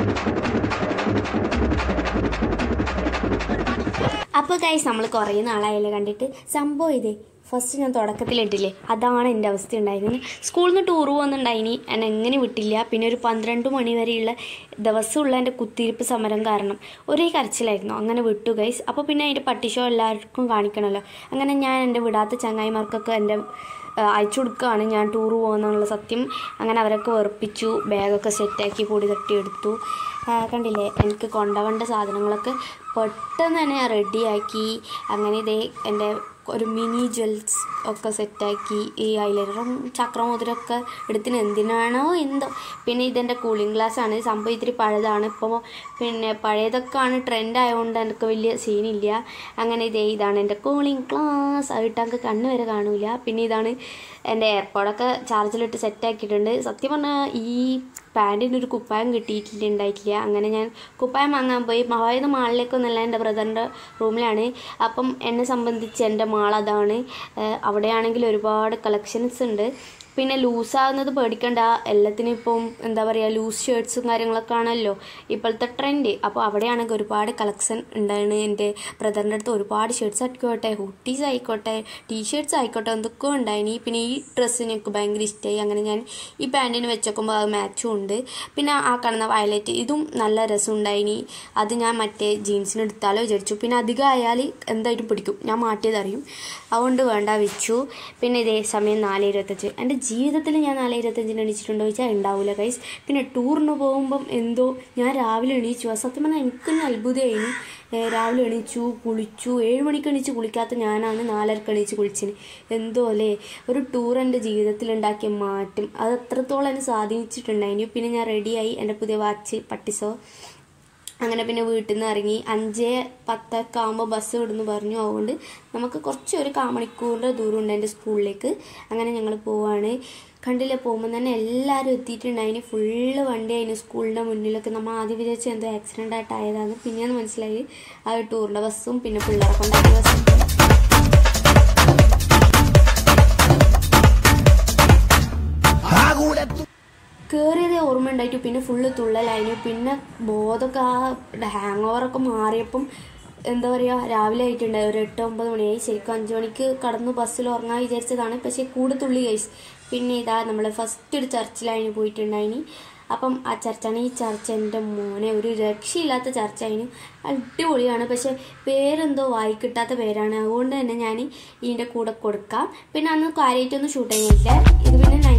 അപ്പോൾ ഗൈസ് നമ്മൾ കുറേ നാളായല്ലേ കണ്ടിട്ട് സംഭവം ഇതേ ഫസ്റ്റ് ഞാൻ തുടക്കത്തിലിട്ടില്ലേ അതാണ് എൻ്റെ അവസ്ഥ ഉണ്ടായിരുന്നത് സ്കൂളിൽ നിന്ന് ടൂർ പോകുന്നുണ്ടായിനി എന്നെ എങ്ങനെ വിട്ടില്ല പിന്നെ ഒരു പന്ത്രണ്ട് മണി വരെയുള്ള ദിവസമുള്ള എൻ്റെ കുത്തിയിരിപ്പ് സമരം കാരണം ഒരേ കരച്ചിലായിരുന്നു അങ്ങനെ വിട്ടു ഗൈസ് അപ്പോൾ പിന്നെ അതിൻ്റെ പട്ടി ഷോ എല്ലാവർക്കും കാണിക്കണമല്ലോ അങ്ങനെ ഞാൻ എൻ്റെ വിടാത്ത ചങ്ങായിമാർക്കൊക്കെ എൻ്റെ ആ, അയച്ചു കൊടുക്കുകയാണ് ഞാൻ ടൂർ പോകുന്നുള്ള സത്യം അങ്ങനെ അവരൊക്കെ വെറുപ്പിച്ചു ബാഗൊക്കെ സെറ്റാക്കി പൊടി തട്ടിയെടുത്തു ആ, കണ്ടില്ലേ എനിക്ക് കൊണ്ടുപോകേണ്ട സാധനങ്ങളൊക്കെ പെട്ടെന്ന് തന്നെ റെഡിയാക്കി അങ്ങനെ ഇതേ എൻ്റെ ഒരു മിനി ജ്വൽസ് ഒക്കെ സെറ്റാക്കി ഈ ഐലൈനറും ചക്രമോതിരമൊക്കെ എടുത്തിന് എന്തിനാണോ എന്തോ പിന്നെ ഇതെൻ്റെ കൂളിംഗ് ഗ്ലാസ് ആണ് സംഭവം ഇത്തിരി പഴയതാണ് ഇപ്പോൾ പിന്നെ പഴയതൊക്കെ ആണ് ട്രെൻഡ് ആയതുകൊണ്ട് എനിക്ക് വലിയ സീനില്ല അങ്ങനെ ഇതേ ഇതാണ് എൻ്റെ കൂളിംഗ് ഗ്ലാസ് അതിട്ട് എനിക്ക് കണ്ണ് വരെ കാണൂല പിന്നെ ഇതാണ് എൻ്റെ എയർപോഡൊക്കെ ചാർജിലിട്ട് സെറ്റാക്കിയിട്ടുണ്ട് സത്യം പറഞ്ഞാൽ ഈ പാൻറ്റിന് ഒരു കുപ്പായം കിട്ടിയിട്ടുണ്ടായിട്ടില്ല അങ്ങനെ ഞാൻ കുപ്പായം വാങ്ങാൻ പോയി മഹായത് മാളിലേക്കൊന്നല്ല എൻ്റെ ബ്രദറിൻ്റെ റൂമിലാണ് അപ്പം എന്നെ സംബന്ധിച്ച് എൻ്റെ മാൾ അതാണ് ഏഹ് അവിടെയാണെങ്കിൽ ഒരുപാട് കളക്ഷൻസ് ഉണ്ട് പിന്നെ ലൂസാകുന്നത് പേടിക്കണ്ട എല്ലാത്തിനും ഇപ്പം എന്താ പറയുക ലൂസ് ഷർട്ട്സും കാര്യങ്ങളൊക്കെ ആണല്ലോ ഇപ്പോഴത്തെ ട്രെൻഡ് അപ്പോൾ അവിടെയാണെങ്കിൽ ഒരുപാട് കളക്ഷൻ ഉണ്ടാണ് എൻ്റെ ബ്രദറിൻ്റെ അടുത്ത് ഒരുപാട് ഷർട്ട്സ് ആയിക്കോട്ടെ ഹുട്ടീസ് ആയിക്കോട്ടെ ടീഷർട്ട്സ് ആയിക്കോട്ടെ എന്തൊക്കെ ഉണ്ടായിനി പിന്നെ ഈ ഡ്രസ്സ് എനിക്ക് ഭയങ്കര ഇഷ്ടമായി അങ്ങനെ ഞാൻ ഈ പാൻറ്റിന് വെച്ചോക്കുമ്പോൾ അത് മാച്ചും ഉണ്ട് പിന്നെ ആ കാണുന്ന വയലറ്റ് ഇതും നല്ല രസം ഉണ്ടായിനി അത് ഞാൻ മറ്റേ ജീൻസിന് എടുത്താലോ വിചാരിച്ചു പിന്നെ അധികം ആയാൽ എന്തായിട്ടും പിടിക്കും ഞാൻ മാറ്റിയതറിയും അതുകൊണ്ട് വേണ്ട വെച്ചു പിന്നെ ഇതേ സമയം നാല് ഇരുപത്തഞ്ച് എൻ്റെ ജീവിതത്തിൽ ഞാൻ നാല് ഇരുപത്തഞ്ചിന് എണീച്ചിട്ടുണ്ടോ ചോദിച്ചാൽ ഉണ്ടാവില്ല കൈസ് പിന്നെ ടൂറിന് പോകുമ്പം എന്തോ ഞാൻ രാവിലെ എണീച്ചു ആ സത്യം പറഞ്ഞാൽ എനിക്കൊന്ന് അത്ഭുതമായിരുന്നു ഏഹ് രാവിലെ എണീച്ചു കുളിച്ചു ഏഴ് മണിക്ക് എണീച്ച് കുളിക്കാത്ത ഞാനാണ് നാലരക്ക് എണീച്ച് കുളിച്ചിന് എന്തോ അല്ലേ ഒരു ടൂർ എൻ്റെ ജീവിതത്തിൽ ഉണ്ടാക്കിയ മാറ്റം അത് എത്രത്തോളം എന്നെ സ്വാധീനിച്ചിട്ടുണ്ടായിരുന്നു പിന്നെ ഞാൻ റെഡിയായി എൻ്റെ പുതിയ വാച്ച് പട്ടിസോ അങ്ങനെ പിന്നെ വീട്ടിൽ നിന്ന് ഇറങ്ങി അഞ്ച് പത്തൊക്കെ ആകുമ്പോൾ ബസ് വിടുന്നു പറഞ്ഞു അതുകൊണ്ട് നമുക്ക് കുറച്ച് ഒരു കാമണിക്കൂറിൻ്റെ ദൂരമുണ്ട് എൻ്റെ സ്കൂളിലേക്ക് അങ്ങനെ ഞങ്ങൾ പോവാണ് കണ്ടില്ലേ പോകുമ്പോൾ തന്നെ എല്ലാവരും എത്തിയിട്ടുണ്ടായിന് ഫുള്ള് വണ്ടി അതിന് സ്കൂളിൻ്റെ മുന്നിലൊക്കെ നമ്മൾ ആദ്യം വിചാരിച്ച് എന്തോ ആക്സിഡൻ്റ് ആയിട്ട് ആയതാണ് പിന്നെയാണ് മനസ്സിലായി ആ ടൂറിൻ്റെ ബസ്സും പിന്നെ പിള്ളേരെ കൊണ്ടാക്കിയ ബസ്സും കയറിയതേ ഓർമ്മ ഉണ്ടായിട്ടു പിന്നെ ഫുള്ള് തുള്ളലായിരുന്നു പിന്നെ ബോധമൊക്കെ ആ ഹാങ് ഓവറൊക്കെ മാറിയപ്പം എന്താ പറയുക രാവിലെ ആയിട്ടുണ്ടായി ഒരു എട്ട് ഒമ്പത് മണിയായി ശരിക്കും അഞ്ച് മണിക്ക് കടന്ന് ബസ്സിൽ ഉറങ്ങാൻ വിചാരിച്ചതാണ് പക്ഷേ കൂടെ തുള്ളി കഴിച്ചു പിന്നെ ഇതാ നമ്മൾ ഫസ്റ്റ് ഒരു ചർച്ചിലായിന് പോയിട്ടുണ്ടായിനി അപ്പം ആ ചർച്ചാണ് ഈ ചർച്ച എൻ്റെ മോനെ ഒരു രക്ഷയില്ലാത്ത ചർച്ച അതിന് അടിപൊളിയാണ് പക്ഷെ പേരെന്തോ വായി കിട്ടാത്ത പേരാണ് അതുകൊണ്ട് തന്നെ ഞാൻ ഇതിൻ്റെ കൂടെ കൊടുക്കാം പിന്നെ അന്ന് കാര്യമായിട്ടൊന്നും ഷൂട്ട് ചെയ്യുന്നില്ല ഇത് പിന്നെ നൈറ്റ്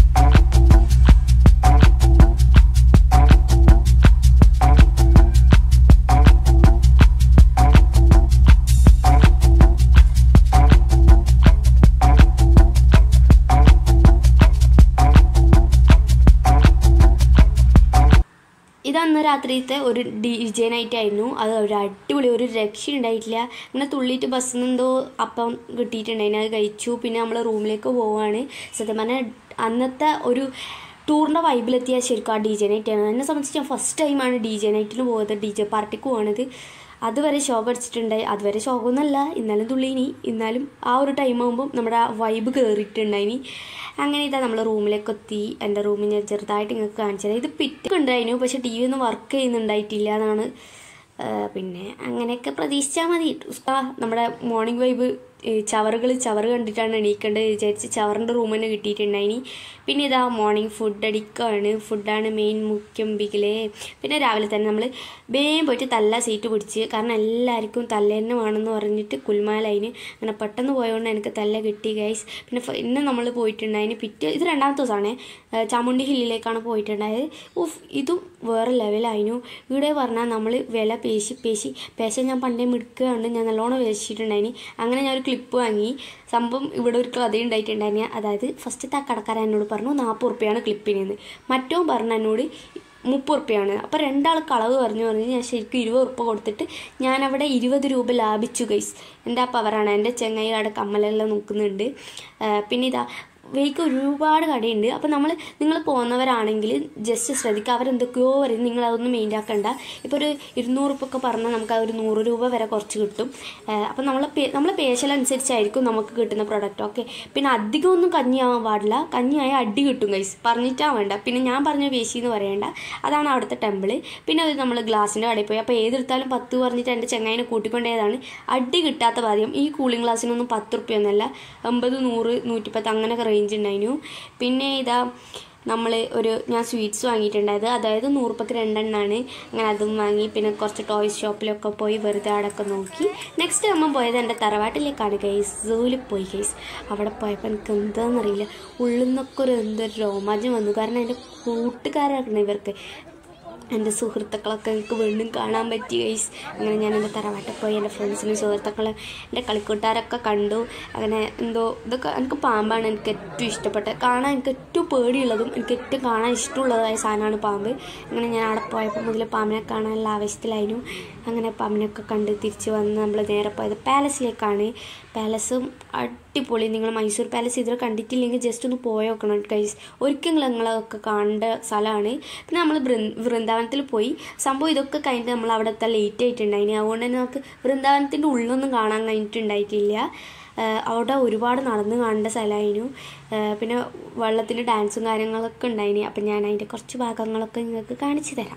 ഇതന്ന് രാത്രിയത്തെ ഒരു ഡി ജെ നൈറ്റ് ആയിരുന്നു അത് ഒരു അടിപൊളി ഒരു രക്ഷ ഉണ്ടായിട്ടില്ല ഇങ്ങനെ തുള്ളിയിട്ട് ബസ്സിൽ നിന്ന് എന്തോ അപ്പം കിട്ടിയിട്ടുണ്ടായിരുന്നു അത് കഴിച്ചു പിന്നെ നമ്മൾ റൂമിലേക്ക് പോവാണ് സത്യം പറഞ്ഞാൽ അന്നത്തെ ഒരു ടൂറിൻ്റെ വൈബിലെത്തിയ ശരിക്കും ആ ഡി ജെ നൈറ്റ് ആണ് എന്നെ സംബന്ധിച്ച് ഞാൻ ഫസ്റ്റ് ടൈമാണ് ഡി ജെ നൈറ്റിന് പോകുന്നത് ഡി ജെ പാർട്ടിക്ക് പോകുന്നത് അതുവരെ ഷോക്ക് അടിച്ചിട്ടുണ്ടായി അതുവരെ ഷോക്കൊന്നല്ല ഇന്നാലും തുള്ളിനി എന്നാലും ആ ഒരു ടൈം ആകുമ്പം നമ്മുടെ ആ വൈബ് കയറിയിട്ടുണ്ടായിനി അങ്ങനെ ഇതാ നമ്മൾ റൂമിലേക്ക് എത്തി എൻ്റെ റൂമിൽ ഞാൻ ചെറുതായിട്ട് നിങ്ങൾക്ക് കാണിച്ചത് ഇത് പിറ്റൊക്കെ ഉണ്ടായിരുന്നു പക്ഷേ ടി വി ഒന്നും വർക്ക് ചെയ്യുന്നുണ്ടായിട്ടില്ല എന്നാണ് ആ, പിന്നെ അങ്ങനെയൊക്കെ പ്രതീക്ഷിച്ചാൽ മതി ആ, നമ്മുടെ മോർണിംഗ് വൈബ് ചവറുകൾ ചവറ് കണ്ടിട്ടാണ് എണീക്കേണ്ടത് വിചാരിച്ച് ചവറിൻ്റെ റൂം തന്നെ കിട്ടിയിട്ടുണ്ടായിനി പിന്നെ ഇതാ മോർണിംഗ് ഫുഡ് അടിക്കുകയാണ് ഫുഡാണ് മെയിൻ മുഖ്യം ബിഗിലേ പിന്നെ രാവിലെ തന്നെ നമ്മൾ വേഗം പോയിട്ട് തല്ല സീറ്റ് പിടിച്ച് കാരണം എല്ലാവർക്കും തല്ല തന്നെ വേണമെന്ന് പറഞ്ഞിട്ട് കുൽമാലയിന് അങ്ങനെ പെട്ടെന്ന് പോയതുകൊണ്ട് എനിക്ക് തല്ല കിട്ടി ഗൈസ് പിന്നെ ഫ- ഇന്ന് നമ്മൾ പോയിട്ടുണ്ടായിന് പിറ്റേ ഇത് രണ്ടാമത്തെ ദിവസമാണ് ചാമുണ്ടി ഹില്ലിലേക്കാണ് പോയിട്ടുണ്ടായത് ഉഫ് ഇതും വേറെ ലെവലായിരുന്നു ഇവിടെ പറഞ്ഞാൽ നമ്മൾ വില പേശി പേശി പേശ ഞാൻ പണ്ടേ മിടുക്കുകയാണ് ഞാൻ നല്ലോണം പേശിയിട്ടുണ്ടായിനി അങ്ങനെ ഞാൻ ഒരു ക്ലിപ്പ് വാങ്ങി സംഭവം ഇവിടെ ഒരു കഥ ഉണ്ടായിട്ടുണ്ടായിരുന്നു അതായത് ഫസ്റ്റത്തെ ആ കടക്കാരൻ എന്നോട് പറഞ്ഞു നാൽപ്പത് റുപ്യാണ് ക്ലിപ്പിനെന്ന് മറ്റോ പറഞ്ഞു എന്നോട് മുപ്പത് റുപ്യാണ് അപ്പോൾ രണ്ടാൾ കളവ് പറഞ്ഞു പറഞ്ഞ് ഞാൻ ശരിക്കും ഇരുപത് ഉറുപ്പ കൊടുത്തിട്ട് ഞാൻ അവിടെ ഇരുപത് രൂപ ലാഭിച്ചു ഗൈസ് എൻ്റെ ആ പവറാണ് എൻ്റെ ചെങ്ങായി അവിടെ കമ്മലെല്ലാം നോക്കുന്നുണ്ട് ആ, പിന്നെ ഇതാ വേക്ക് ഒരുപാട് കടയുണ്ട് അപ്പോൾ നമ്മൾ നിങ്ങൾ പോകുന്നവരാണെങ്കിൽ ജസ്റ്റ് ശ്രദ്ധിക്കുക അവരെന്തൊക്കെയോ വരും നിങ്ങൾ അതൊന്നും മെയിൻ ആക്കണ്ട ഇപ്പോൾ ഒരു ഇരുന്നൂറ് ഉപ്പൊക്കെ പറഞ്ഞാൽ നമുക്ക് ആ ഒരു നൂറ് രൂപ വരെ കുറച്ച് കിട്ടും അപ്പോൾ നമ്മളെ പേ നമ്മളെ പേശൽ അനുസരിച്ചായിരിക്കും നമുക്ക് കിട്ടുന്ന പ്രൊഡക്റ്റ് ഓക്കെ പിന്നെ അധികം ഒന്നും കഞ്ഞിയാവാൻ പാടില്ല കഞ്ഞിയായ അടി കിട്ടും കൈസ് പറഞ്ഞിട്ടാ വേണ്ട പിന്നെ ഞാൻ പറഞ്ഞ പേശി എന്ന് പറയേണ്ട അതാണ് അവിടുത്തെ ടെമ്പിള് പിന്നെ അത് നമ്മൾ ഗ്ലാസിൻ്റെ കടയിൽ പോയി അപ്പോൾ ഏതെടുത്താലും പത്ത് പറഞ്ഞിട്ട് എൻ്റെ ചെങ്ങായിനെ കൂട്ടിക്കൊണ്ടേതാണ് അടി കിട്ടാത്ത കാര്യം ഈ കൂളിംഗ് ഗ്ലാസ്സിനൊന്നും പത്ത് റുപ്യൊന്നുമല്ല അമ്പത് നൂറ് നൂറ്റിപ്പത്ത് അങ്ങനെയൊക്കെ റേഞ്ച് ഉണ്ടായിരുന്നു പിന്നെ ഇതാ നമ്മൾ ഒരു ഞാൻ സ്വീറ്റ്സ് വാങ്ങിയിട്ടുണ്ടായത് അതായത് നൂറുപ്പക്ക് രണ്ടെണ്ണമാണ് അങ്ങനെ അതും വാങ്ങി പിന്നെ കുറച്ച് ടോയ്സ് ഷോപ്പിലൊക്കെ പോയി വെറുതെ അടക്കം നോക്കി നെക്സ്റ്റ് നമ്മൾ പോയത് എൻ്റെ തറവാട്ടിലേക്കാണ് ഗൈസ് സൂവിൽ പോയി ഗൈസ് അവിടെ പോയപ്പോൾ എനിക്ക് എന്താണെന്നറിയില്ല ഉള്ളിൽ നിന്നൊക്കെ ഒരു എന്തൊരു രോമാഞ്ചം വന്നു കാരണം എൻ്റെ കൂട്ടുകാരാണ് ഇവർക്ക് എൻ്റെ സുഹൃത്തുക്കളൊക്കെ എനിക്ക് വീണ്ടും കാണാൻ പറ്റി ഗൈസ് അങ്ങനെ ഞാൻ എൻ്റെ തറവാട്ടിൽ പോയി എൻ്റെ ഫ്രണ്ട്സിനും സുഹൃത്തുക്കളെ എൻ്റെ കളിക്കൂട്ടുകാരൊക്കെ കണ്ടു അങ്ങനെ എന്തോ ഇതൊക്കെ എനിക്ക് പാമ്പാണ് എനിക്ക് ഏറ്റവും ഇഷ്ടപ്പെട്ടത് കാണാൻ എനിക്ക് ഏറ്റവും പേടിയുള്ളതും എനിക്ക് ഏറ്റവും കാണാൻ ഇഷ്ടമുള്ളതായ സാധനമാണ് പാമ്പ് അങ്ങനെ ഞാൻ അവിടെ പോയപ്പോൾ മുതൽ പാമ്പിനെ കാണാനുള്ള ആവശ്യത്തിലായിരുന്നു അങ്ങനെ പാമ്പിനെയൊക്കെ കണ്ട് തിരിച്ച് വന്ന് നമ്മൾ നേരെ പോയത് പാലസിലേക്കാണ് പാലസും അടിപൊളി നിങ്ങൾ മൈസൂർ പാലസ് ഇതുവരെ കണ്ടിട്ടില്ലെങ്കിൽ ജസ്റ്റ് ഒന്ന് പോയി നോക്കണം ഗൈസ് ഒരിക്കലും നിങ്ങളൊക്കെ കാണേണ്ട സ്ഥലമാണ് പിന്നെ നമ്മൾ വൃന്ദാവനത്തിൽ പോയി സംഭവം ഇതൊക്കെ കഴിഞ്ഞിട്ട് നമ്മൾ അവിടെ എത്താൻ ലേറ്റ് ആയിട്ടുണ്ടായിന് അതുകൊണ്ട് തന്നെ നമുക്ക് വൃന്ദാവനത്തിൻ്റെ ഉള്ളൊന്നും കാണാൻ കഴിഞ്ഞിട്ടുണ്ടായിട്ടില്ല ആഹ് അവിടെ ഒരുപാട് നടന്ന് കാണേണ്ട സ്ഥലമായിരുന്നു ആഹ് പിന്നെ വെള്ളത്തിൻ്റെ ഡാൻസും കാര്യങ്ങളൊക്കെ ഉണ്ടായിന് അപ്പം ഞാൻ അതിൻ്റെ കുറച്ച് ഭാഗങ്ങളൊക്കെ നിങ്ങൾക്ക് കാണിച്ചു തരാം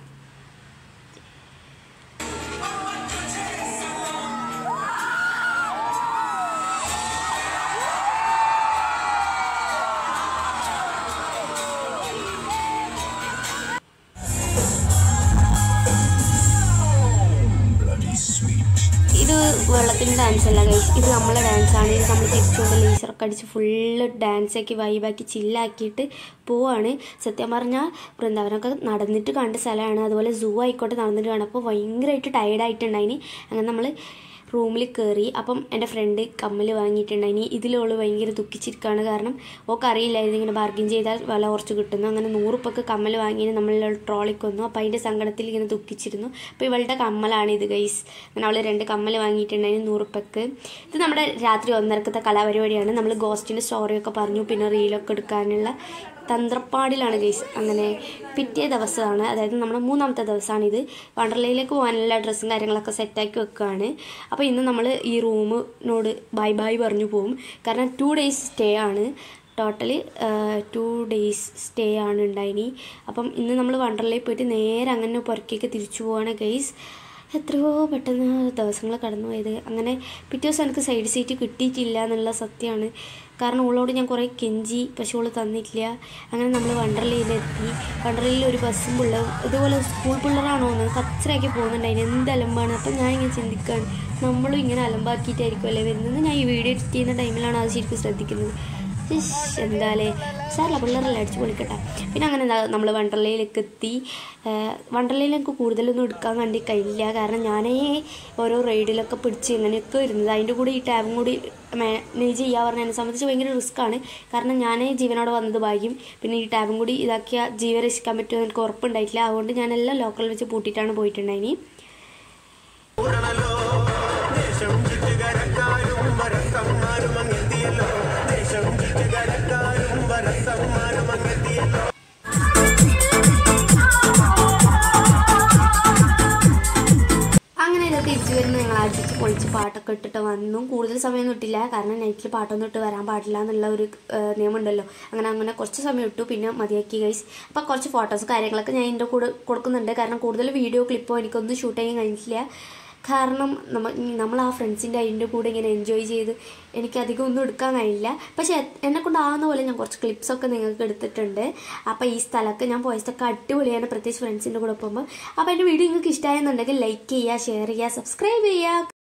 bloody sweet. ഇത് വെള്ളത്തിൻ്റെ ഡാൻസ് അല്ല ഗൈസ് ഇത് നമ്മളെ ഡാൻസാണ് ഇത് നമ്മൾ തിരിച്ചുകൊണ്ട് ലേസറൊക്കെ അടിച്ച് ഫുള്ള് ഡാൻസാക്കി വൈബാക്കി ചില്ലാക്കിയിട്ട് പോവാണ് സത്യം പറഞ്ഞാൽ വൃന്ദാവനമൊക്കെ നടന്നിട്ട് കണ്ട സ്ഥലമാണ് അതുപോലെ സൂ ആയിക്കോട്ടെ നടന്നിട്ട് കാണാം അപ്പോൾ ഭയങ്കരമായിട്ട് ടയർഡായിട്ടുണ്ടായിന് അങ്ങനെ നമ്മൾ റൂമിൽ കയറി അപ്പം എൻ്റെ ഫ്രണ്ട് കമ്മൽ വാങ്ങിയിട്ടുണ്ടായിനി ഇതിലോള് ഭയങ്കര ദുഃഖിച്ചിരിക്കുകയാണ് കാരണം ഓക്ക് അറിയില്ലായിരുന്നു ഇങ്ങനെ ബാർഗിൻ ചെയ്താൽ വില കുറച്ച് കിട്ടുന്നു അങ്ങനെ നൂറുപ്പൊക്കെ കമ്മൽ വാങ്ങിയത് നമ്മൾ ട്രോളിക്ക് വന്നു അപ്പോൾ അതിൻ്റെ സങ്കടത്തിൽ ഇങ്ങനെ ദുഃഖിച്ചിരുന്നു അപ്പോൾ ഇവളുടെ കമ്മലാണ് ഇത് ഗൈസ് അങ്ങനെ അവൾ രണ്ട് കമ്മൽ വാങ്ങിയിട്ടുണ്ടായിരുന്നു നൂറുപ്പൊക്ക് ഇത് നമ്മുടെ രാത്രി ഒന്നരക്കത്തെ കലാപരിപാടിയാണ് നമ്മൾ ഗോസ്റ്റിൻ്റെ സ്റ്റോറിയൊക്കെ പറഞ്ഞു പിന്നെ റീലൊക്കെ എടുക്കാനുള്ള തന്ത്രപ്പാടിലാണ് ഗൈസ് അങ്ങനെ പിറ്റേ ദിവസമാണ് അതായത് നമ്മുടെ മൂന്നാമത്തെ ദിവസമാണിത് വണ്ടർലയിലേക്ക് പോകാനുള്ള ഡ്രസ്സും കാര്യങ്ങളൊക്കെ സെറ്റാക്കി വെക്കുകയാണ് അപ്പോൾ ഇന്ന് നമ്മൾ ഈ റൂമിനോട് ബൈ ബൈ പറഞ്ഞു പോകും കാരണം ടു ഡേയ്സ് സ്റ്റേ ആണ് ടോട്ടലി ടു ഡേയ്സ് സ്റ്റേ ആണ് ഉണ്ടായിനി അപ്പം ഇന്ന് നമ്മൾ വണ്ടർലയിൽ പോയിട്ട് നേരെ അങ്ങനെ പുറക്കേക്ക് തിരിച്ചു പോവാണ് ഗൈസ് എത്രയോ പെട്ടെന്ന് ദിവസങ്ങൾ കടന്നു പോയത് അങ്ങനെ പിറ്റേ ദിവസം എനിക്ക് സൈഡ് സീറ്റ് കിട്ടിയിട്ടില്ല എന്നുള്ള സത്യമാണ് കാരണം ഓളോട് ഞാൻ കുറേ കെഞ്ചി പക്ഷെ ഓള് തന്നിട്ടില്ല അങ്ങനെ നമ്മൾ വണ്ടർലയിലെത്തി വണ്ടർലയിൽ ഒരു ബസ്സും പിള്ളേർ ഇതുപോലെ സ്കൂൾ പിള്ളേരാണോ എന്ന് കച്ചറയാക്കി പോകുന്നുണ്ടായിന് എന്ത് അലമ്പാണ് അപ്പം ഞാൻ ഇങ്ങനെ ചിന്തിക്കുകയാണ് നമ്മളും ഇങ്ങനെ അലമ്പാക്കിയിട്ടായിരിക്കും അല്ലേ വരുന്നത് ഞാൻ ഈ വീഡിയോ എഡിറ്റ് ചെയ്യുന്ന ടൈമിലാണ് അത് ശരിക്കും ശ്രദ്ധിക്കുന്നത് ഇഷ്, എന്താലേ സാറില്ല പിള്ളേരെല്ലാം അടിച്ച് പൊളിക്കട്ടെ പിന്നെ അങ്ങനെ എന്താ നമ്മൾ വണ്ടർലയിലേക്ക് എത്തി വണ്ടർലയിൽ എനിക്ക് കൂടുതലൊന്നും എടുക്കാൻ കണ്ടി കഴിയില്ല കാരണം ഞാനേ ഓരോ റൈഡിലൊക്കെ പിടിച്ച് ഇങ്ങനെയൊക്കെ വരുന്നത് അതിൻ്റെ കൂടെ ഈ ടാബും കൂടി മാനേജ് ചെയ്യുക പറഞ്ഞാൽ എന്നെ സംബന്ധിച്ച് ഭയങ്കര റിസ്ക്കാണ് കാരണം ഞാനേ ജീവനോടെ വന്നത് ഭാഗ്യം പിന്നെ ഈ ടാബും കൂടി ഇതാക്കിയ ജീവൻ രക്ഷിക്കാൻ പറ്റുമെന്ന് എനിക്ക് ഉറപ്പുണ്ടായിട്ടില്ല അതുകൊണ്ട് ഞാനെല്ലാം ലോക്കൽ വെച്ച് പൂട്ടിയിട്ടാണ് പോയിട്ടുണ്ടായിനി ദേശം ചുറ്റുകരക്കാരും വരത്തന്മാരും അങ്ങെത്തിയല്ലോ ദേശം ചുറ്റുകരക്കാരും വരത്തന്മാരും അങ്ങെത്തിയല്ലോ അങ്ങനെ ഇത് തിരിച്ചു വരുന്ന ഞങ്ങൾ അടിച്ച് പൊളിച്ച് പാട്ടൊക്കെ ഇട്ടിട്ട് വന്നു കൂടുതൽ സമയമൊന്നും ഇട്ടില്ല കാരണം നൈറ്റിൽ പാട്ടൊന്നും ഇട്ട് വരാൻ പാടില്ല എന്നുള്ള ഒരു ഏഹ്, നിയമമുണ്ടല്ലോ അങ്ങനെ അങ്ങനെ കുറച്ച് സമയം ഇട്ടു പിന്നെ മതിയാക്കി ഗൈസ് അപ്പോൾ കുറച്ച് ഫോട്ടോസ് കാര്യങ്ങളൊക്കെ ഞാൻ എൻ്റെ കൂടെ കൊടുക്കുന്നുണ്ട് കാരണം കൂടുതൽ വീഡിയോ ക്ലിപ്പോ എനിക്കൊന്നും ഷൂട്ട് ചെയ്യാൻ കഴിഞ്ഞിട്ടില്ല കാരണം നമ്മ നമ്മൾ ആ ഫ്രണ്ട്സിൻ്റെ അതിൻ്റെ കൂടെ ഇങ്ങനെ എൻജോയ് ചെയ്ത് എനിക്ക് അധികം ഒന്നും എടുക്കാൻ കഴിയില്ല പക്ഷേ എന്നെ കൊണ്ടാവുന്ന പോലെ ഞാൻ കുറച്ച് ക്ലിപ്സൊക്കെ നിങ്ങൾക്ക് എടുത്തിട്ടുണ്ട് അപ്പോൾ ഈ സ്ഥലമൊക്കെ ഞാൻ പോയ സ്ഥലമൊക്കെ അടിപൊളിയാണ് പ്രത്യേകിച്ച് ഫ്രണ്ട്സിൻ്റെ കൂടെ പോകുമ്പോൾ അപ്പോൾ എൻ്റെ വീഡിയോ നിങ്ങൾക്ക് ഇഷ്ടമായെന്നുണ്ടെങ്കിൽ ലൈക്ക് ചെയ്യുക ഷെയർ ചെയ്യുക സബ്സ്ക്രൈബ് ചെയ്യുക